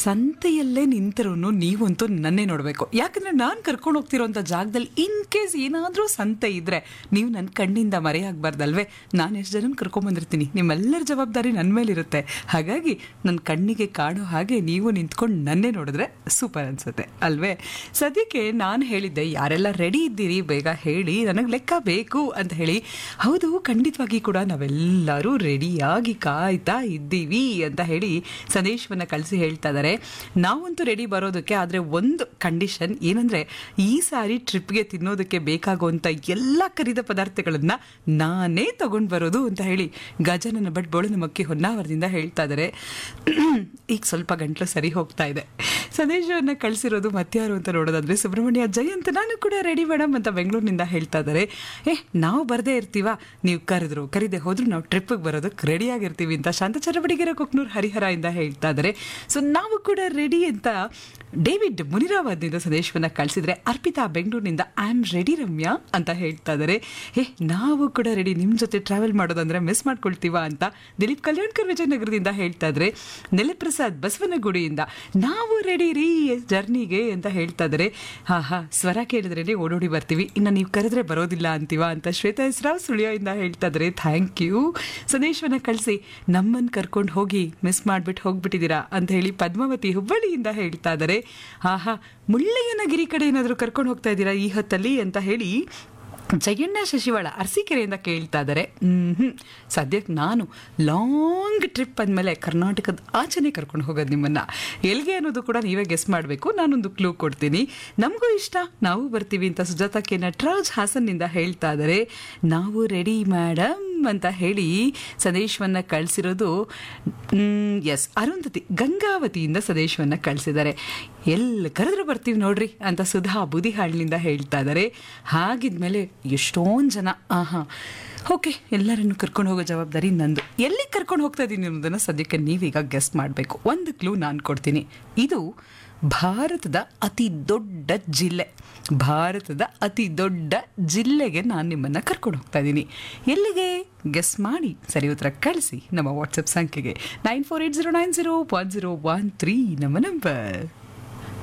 ಸಂತೆಯಲ್ಲೇ ನಿಂತರೂ ನೀವಂತೂ ನನ್ನೇ ನೋಡಬೇಕು ಯಾಕಂದ್ರೆ ನಾನು ಕರ್ಕೊಂಡು ಹೋಗ್ತಿರೋಂಥ ಜಾಗದಲ್ಲಿ ಇನ್ ಕೇಸ್ ಏನಾದರೂ ಸಂತೆ ಇದ್ರೆ ನೀವು ನನ್ನ ಕಣ್ಣಿಂದ ಮರೆಯಾಗಬಾರ್ದಲ್ವೇ ನಾನು ಎಷ್ಟು ಜನ ಕರ್ಕೊಂಬಂದಿರ್ತೀನಿ ನಿಮ್ಮೆಲ್ಲರ ಜವಾಬ್ದಾರಿ ನನ್ನ ಮೇಲಿರುತ್ತೆ ಹಾಗಾಗಿ ನನ್ನ ಕಣ್ಣಿಗೆ ಕಾಣೋ ಹಾಗೆ ನೀವು ನಿಂತ್ಕೊಂಡು ನನ್ನೇ ನೋಡಿದ್ರೆ ಸೂಪರ್ ಅನ್ಸುತ್ತೆ ಅಲ್ವೇ ಸದ್ಯಕ್ಕೆ ನಾನು ಹೇಳಿದ್ದೆ ಯಾರೆಲ್ಲ ರೆಡಿ ಇದ್ದೀರಿ ಬೇಗ ಹೇಳಿ ನನಗೆ ಲೆಕ್ಕ ಬೇಕು ಅಂತ ಹೇಳಿ ಹೌದು ಖಂಡಿತವಾಗಿ ಕೂಡ ನಾವೆಲ್ಲರೂ ರೆಡಿಯಾಗಿ ಕಾಯ್ತಾ ಇದ್ದೀವಿ ಅಂತ ಹೇಳಿ ಸಂದೇಶವನ್ನು ಕಳಿಸಿ ಹೇಳ್ತಾ ಇದ್ದಾರೆ ನಾವಂತೂ ರೆಡಿ ಬರೋದಕ್ಕೆ ಆದರೆ ಒಂದು ಕಂಡೀಷನ್ ಏನಂದರೆ ಈ ಸಾರಿ ಟ್ರಿಪ್ಗೆ ತಿನ್ನೋದಕ್ಕೆ ಬೇಕಾಗುವಂಥ ಎಲ್ಲ ಕರಿದ ಪದಾರ್ಥಗಳನ್ನು ನಾನೇ ತಗೊಂಡು ಬರೋದು ಅಂತ ಹೇಳಿ ಗಜನನ ಭಟ್ ಬೋಳನ ಮಕ್ಕಿ ಹೊನ್ನಾವರದಿಂದ ಹೇಳ್ತಾ ಇದ್ದಾರೆ ಈಗ ಸ್ವಲ್ಪ ಗಂಟ್ಲು ಸರಿ ಹೋಗ್ತಾ ಇದೆ ಸಂದೇಶವನ್ನು ಕಳಿಸಿರೋದು ಮತ್ಯಾರು ಅಂತ ನೋಡೋದಾದ್ರೆ ಸುಬ್ರಹ್ಮಣ್ಯ ಜಯಂತ್ ನಾನು ಕೂಡ ರೆಡಿ ಮೇಡಮ್ ಅಂತ ಬೆಂಗಳೂರಿನಿಂದ ಹೇಳ್ತಾ ಇದ್ದಾರೆ ಏ ನಾವು ಬರದೇ ಇರ್ತೀವ ನೀವು ಕರೆದ್ರು ಕರೀದೆ ಹೋದ್ರು ನಾವು ಟ್ರಿಪ್ಪಿಗೆ ಬರೋದಕ್ಕೆ ರೆಡಿಯಾಗಿರ್ತೀವಿ ಅಂತ ಶಾಂತ ಚರಬಡಿಗೆರೆ ಕೊಕ್ನೂರು ಹರಿಹರ ಇಂದ ಹೇಳ್ತಾ ಇದ್ದಾರೆ ಸೊ ನಾವು ಕೂಡ ರೆಡಿ ಅಂತ ಡೇವಿಡ್ ಮುನಿರಾಬಾದ್ನಿಂದ ಸಂದೇಶವನ್ನು ಕಳಿಸಿದ್ರೆ ಅರ್ಪಿತಾ ಬೆಂಗಳೂರಿನಿಂದ ಐ ಆಮ್ ರೆಡಿ ರಮ್ಯಾ ಅಂತ ಹೇಳ್ತಾ ಇದ್ದಾರೆ ಏ ನಾವು ಕೂಡ ರೆಡಿ ನಿಮ್ಮ ಜೊತೆ ಟ್ರಾವೆಲ್ ಮಾಡೋದಂದ್ರೆ ಮಿಸ್ ಮಾಡ್ಕೊಳ್ತೀವ ಅಂತ ದಿಲೀಪ್ ಕಲ್ಯಾಣ್ಕರ್ ವಿಜಯನಗರದಿಂದ ಹೇಳ್ತಾ ಇದ್ರೆ ನೆಲೆಪ್ರಸಾದ್ ಬಸವನಗುಡಿಯಿಂದ ನಾವು ರೆಡಿ ರೀ ಜರ್ನಿಗೆ ಅಂತ ಹೇಳ್ತಾ ಇದ್ದಾರೆ ಹಾ ಹಾ ಸ್ವರ ಕೇಳಿದ್ರೇನೆ ಓಡೋಡಿ ಬರ್ತೀವಿ ಇನ್ನು ನೀವು ಕರೆದ್ರೆ ಬರೋದಿಲ್ಲ ಅಂತೀವ ಅಂತ ಶ್ವೇತಾ ಹೆಸ್ರಾವ್ ಸುಳಿಯೋಯಿಂದ ಹೇಳ್ತಾ ಇದ್ದಾರೆ ಥ್ಯಾಂಕ್ ಯು ಸಂದೇಶವನ್ನು ಕಳಿಸಿ ನಮ್ಮನ್ನು ಕರ್ಕೊಂಡು ಹೋಗಿ ಮಿಸ್ ಮಾಡಿಬಿಟ್ಟು ಹೋಗ್ಬಿಟ್ಟಿದ್ದೀರಾ ಅಂತ ಹೇಳಿ ಪದ್ಮಾವತಿ ಹುಬ್ಬಳ್ಳಿಯಿಂದ ಹೇಳ್ತಾ ಇದ್ದಾರೆ ಆಹಾ ಮುಳ್ಳಯ್ಯನಗಿರಿ ಕಡೆ ಏನಾದರೂ ಕರ್ಕೊಂಡು ಹೋಗ್ತಾ ಇದ್ದೀರಾ ಈ ಹೊತ್ತಲ್ಲಿ ಅಂತ ಹೇಳಿ ಜಯಣ್ಣ ಶಶಿವಾಳ ಅರಸೀಕೆರೆಯಿಂದ ಕೇಳ್ತಾ ಇದ್ದಾರೆ ಹ್ಞೂ ಸದ್ಯಕ್ಕೆ ನಾನು ಲಾಂಗ್ ಟ್ರಿಪ್ ಅಂದಮೇಲೆ ಕರ್ನಾಟಕದ ಆಚೆನೇ ಕರ್ಕೊಂಡು ಹೋಗೋದು ನಿಮ್ಮನ್ನು ಎಲ್ಲಿಗೆ ಅನ್ನೋದು ಕೂಡ ನೀವೇ ಗೆಸ್ ಮಾಡಬೇಕು ನಾನೊಂದು ಕ್ಲೂ ಕೊಡ್ತೀನಿ ನಮಗೂ ಇಷ್ಟ ನಾವು ಬರ್ತೀವಿ ಅಂತ ಸುಜಾತ ಕೆ ನಟರಾಜ್ ಹಾಸನ್ನಿಂದ ಹೇಳ್ತಾ ಇದ್ದಾರೆ ನಾವು ರೆಡಿ ಮೇಡಮ್ ಅಂತ ಹೇಳಿ ಸಂದೇಶವನ್ನು ಕಳಿಸಿರೋದು ಎಸ್ ಅರುಂಧತಿ ಗಂಗಾವತಿಯಿಂದ ಸಂದೇಶವನ್ನು ಕಳಿಸಿದ್ದಾರೆ ಎಲ್ಲಿ ಕರೆದ್ರು ಬರ್ತೀವಿ ನೋಡ್ರಿ ಅಂತ ಸುಧಾ ಬುದಿಹಾಳಿನಿಂದ ಹೇಳ್ತಾ ಇದ್ದಾರೆ ಹಾಗಿದ್ಮೇಲೆ ಎಷ್ಟೊಂದು ಜನ ಆಹಾ ಓಕೆ ಎಲ್ಲರನ್ನು ಕರ್ಕೊಂಡು ಹೋಗೋ ಜವಾಬ್ದಾರಿ ನಂದು ಎಲ್ಲಿ ಕರ್ಕೊಂಡು ಹೋಗ್ತಾ ಇದ್ದೀನಿ ಅನ್ನೋದನ್ನು ಸದ್ಯಕ್ಕೆ ನೀವೀಗ ಗೆಸ್ಟ್ ಮಾಡಬೇಕು ಒಂದು ಕ್ಲೂ ನಾನು ಕೊಡ್ತೀನಿ ಇದು ಭಾರತದ ಅತಿ ದೊಡ್ಡ ಜಿಲ್ಲೆ ಭಾರತದ ಅತಿ ದೊಡ್ಡ ಜಿಲ್ಲೆಗೆ ನಾನು ನಿಮ್ಮನ್ನು ಕರ್ಕೊಂಡು ಹೋಗ್ತಾ ಇದ್ದೀನಿ ಎಲ್ಲಿಗೆ ಗೆಸ್ ಮಾಡಿ ಸರಿ ಉತ್ತರ ಕಳಿಸಿ ನಮ್ಮ ವಾಟ್ಸಪ್ ಸಂಖ್ಯೆಗೆ nine four eight zero nine zero one zero one three ನಮ್ಮ ನಂಬರ್